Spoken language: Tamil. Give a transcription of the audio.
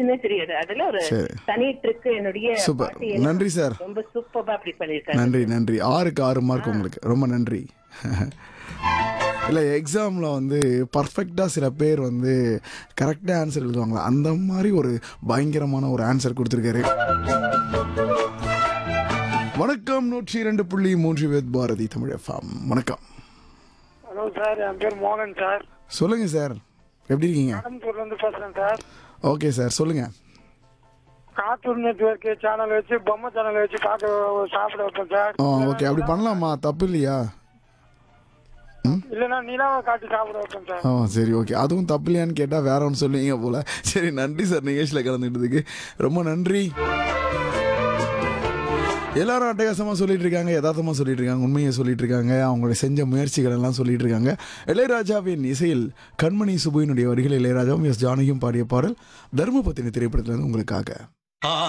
இருந்துச்சுன்னே தெரியாது அதுல ஒரு சரி. தனி ட்ரிக் என்னுடைய சூப்பர் பாட்டி எல்லாம் நன்றி சார் ரொம்ப சூப்பரா அப்படி பண்ணிருக்காங்க நன்றி நன்றி ஆறுக்கு ஆறு மார்க் உங்களுக்கு ரொம்ப நன்றி இல்லை எக்ஸாமில் வந்து பர்ஃபெக்டாக சில பேர் வந்து கரெக்டாக ஆன்சர் எழுதுவாங்களா அந்த மாதிரி ஒரு பயங்கரமான ஒரு ஆன்சர் கொடுத்துருக்காரு வணக்கம் நூற்றி இரண்டு புள்ளி மூன்று வேத் பாரதி தமிழ் எஃப்எம் வணக்கம் ஹலோ சார் என் பேர் மோகன் சார் சொல்லுங்கள் சார் எப்படி இருக்கீங்க கடம்பூர்ல இருந்து பேசுறேன் சார் ஓகே சார் சொல்லுங்கள் கார்ட்டூன் நெட்ஒர்க் சேனல் வச்சு பொம்மை சேனல் வச்சு பார்க்க சாப்பிட வைப்பேன் சார் ஆ ஓகே அப்படி பண்ணலாமா தப்பு இல்லையா இல்லைன்னா நிலாவை காட்டி சாப்பிட வைப்பேன் சார் ஆ சரி ஓகே அதுவும் தப்பு இல்லையான்னு கேட்டால் வேற ஒன்று சொல்லுவீங்க போல சரி நன்றி சார் நிகழ்ச்சியில் கலந்துக்கிட்டதுக்கு ரொம்ப நன்றி எல்லாரும் அட்டகாசமாக சொல்லிட்டு இருக்காங்க யதார்த்தமாக சொல்லிட்டு இருக்காங்க உண்மையை சொல்லிட்டு இருக்காங்க அவங்களுடைய செஞ்ச முயற்சிகள் எல்லாம் சொல்லிட்டு இருக்காங்க இளையராஜாவின் இசையில் கண்மணி சுபுவினுடைய வரிகள் இளையராஜாவும் எஸ் ஜானகியும் பாடிய பாடல் தர்மபத்தினி திரைப்படத்திலிருந்து உங்களுக்காக